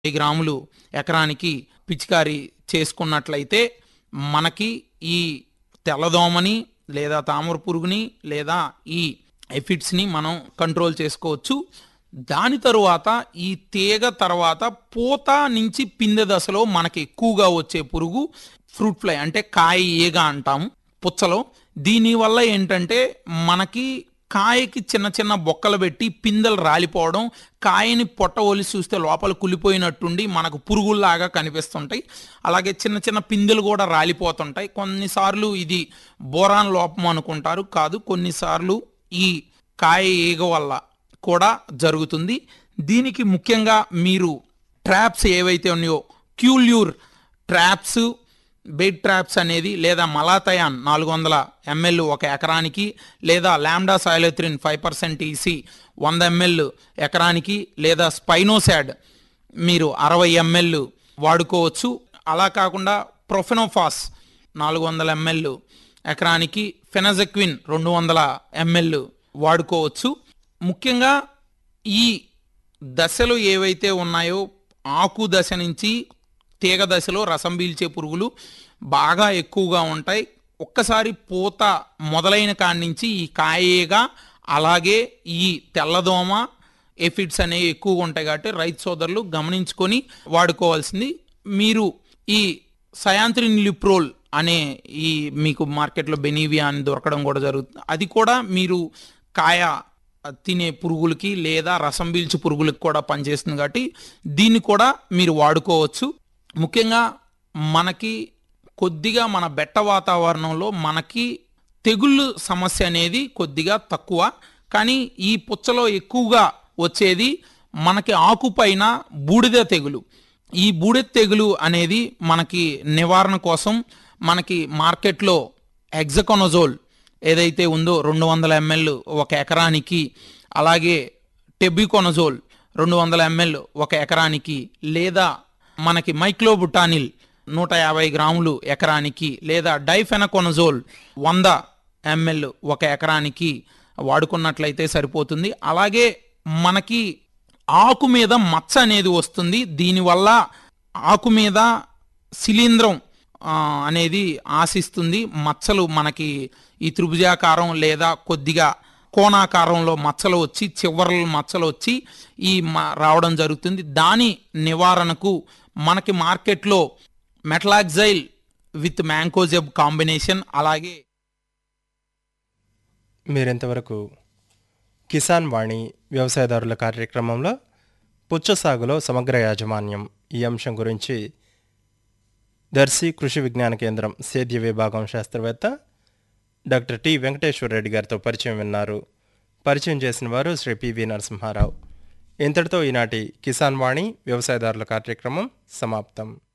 వెయ్యి గ్రాములు ఎకరానికి పిచికారీ చేసుకున్నట్లయితే మనకి ఈ తెల్లదోమని లేదా తామర పురుగుని లేదా ఈ ఎఫిడ్స్ని మనం కంట్రోల్ చేసుకోవచ్చు దాని తరువాత ఈ తీగ తర్వాత పూత నుంచి పిందె దశలో మనకి ఎక్కువగా వచ్చే పురుగు ఫ్రూట్ ఫ్లై అంటే కాయ ఈగ అంటాము పుచ్చలో దీనివల్ల ఏంటంటే మనకి కాయకి చిన్న చిన్న బొక్కలు పెట్టి పిందెలు రాలిపోవడం కాయని పొట్ట ఒలిసి చూస్తే లోపల కులిపోయినట్టుండి మనకు పురుగుల్లాగా కనిపిస్తుంటాయి అలాగే చిన్న చిన్న పిందెలు కూడా రాలిపోతుంటాయి కొన్నిసార్లు ఇది బోరాన్ లోపం అనుకుంటారు కాదు కొన్నిసార్లు ఈ కాయ ఈగ వల్ల కూడా జరుగుతుంది దీనికి ముఖ్యంగా మీరు ట్రాప్స్ ఏవైతే ఉన్నాయో క్యూల్యూర్ ట్రాప్స్ బెడ్ ట్రాప్స్ అనేది లేదా మలాతయాన్ నాలుగు వందల ఎంఎల్ ఒక ఎకరానికి లేదా lambda cyhalothrin five percent EC వంద ఎంఎల్ ఎకరానికి లేదా స్పైనోసాడ్ మీరు అరవై ఎంఎల్ వాడుకోవచ్చు అలా కాకుండా ప్రొఫెనోఫాస్ నాలుగు వందల ఎంఎల్ ఎకరానికి ఫెనజెక్విన్ రెండు వందల ఎంఎల్ వాడుకోవచ్చు ముఖ్యంగా ఈ దశలు ఏవైతే ఉన్నాయో ఆకు దశ నుంచి తీగ దశలో రసం పీల్చే పురుగులు బాగా ఎక్కువగా ఉంటాయి ఒక్కసారి పూత మొదలైన కాడి నుంచి ఈ కాయేగా అలాగే ఈ తెల్లదోమ ఎఫిడ్స్ అనేవి ఎక్కువగా ఉంటాయి కాబట్టి రైతు సోదరులు గమనించుకొని వాడుకోవాల్సింది మీరు ఈ సయాంత్రిన్ లిప్రోల్ అనే ఈ మీకు మార్కెట్లో బెనీవియా అని దొరకడం కూడా జరుగుతుంది అది కూడా మీరు కాయ తినే పురుగులకి లేదా రసం పీల్చు పురుగులకి కూడా పనిచేస్తుంది కాబట్టి దీన్ని కూడా మీరు వాడుకోవచ్చు ముఖ్యంగా మనకి కొద్దిగా మన బెట్ట వాతావరణంలో మనకి తెగుళ్ళు సమస్య అనేది కొద్దిగా తక్కువ కానీ ఈ పుచ్చలో ఎక్కువగా వచ్చేది మనకి ఆకుపైన బూడిద తెగులు ఈ బూడిద తెగులు అనేది మనకి నివారణ కోసం మనకి మార్కెట్లో హెగ్జకొనజోల్ ఏదైతే ఉందో రెండు వందల ఎంఎల్ ఒక ఎకరానికి అలాగే టెబికొనజోల్ రెండు వందల ఎంఎల్ ఒక ఎకరానికి లేదా మనకి మైక్లోబుటానిల్ నూట యాభై గ్రాములు ఎకరానికి లేదా డైఫెనకొనజోల్ వంద ఎంఎల్ ఒక ఎకరానికి వాడుకున్నట్లయితే సరిపోతుంది అలాగే మనకి ఆకు మీద మచ్చ అనేది వస్తుంది దీనివల్ల ఆకు మీద శిలీంధ్రం ఆ, అనేది ఆశిస్తుంది మచ్చలు మనకి ఈ త్రిభుజాకారం లేదా కొద్దిగా కోణాకారంలో మచ్చలు వచ్చి చివర్ల మచ్చలు వచ్చి ఈ మ- రావడం జరుగుతుంది దాని నివారణకు మనకి మార్కెట్లో మెటలాక్జైల్ విత్ మ్యాంకోజెబ్ కాంబినేషన్ అలాగే మీరింతవరకు కిసాన్ వాణి వ్యవసాయదారుల కార్యక్రమంలో పుచ్చ సాగులో సమగ్ర యాజమాన్యం ఈ అంశం గురించి దర్శి కృషి విజ్ఞాన కేంద్రం సేద్య విభాగం శాస్త్రవేత్త డాక్టర్ టి వెంకటేశ్వర రెడ్డి గారితో పరిచయం విన్నారు పరిచయం చేసిన వారు శ్రీ పివి నరసింహారావు ఇంతటితో ఈనాటి కిసాన్ వాణి వ్యవసాయదారుల కార్యక్రమం సమాప్తం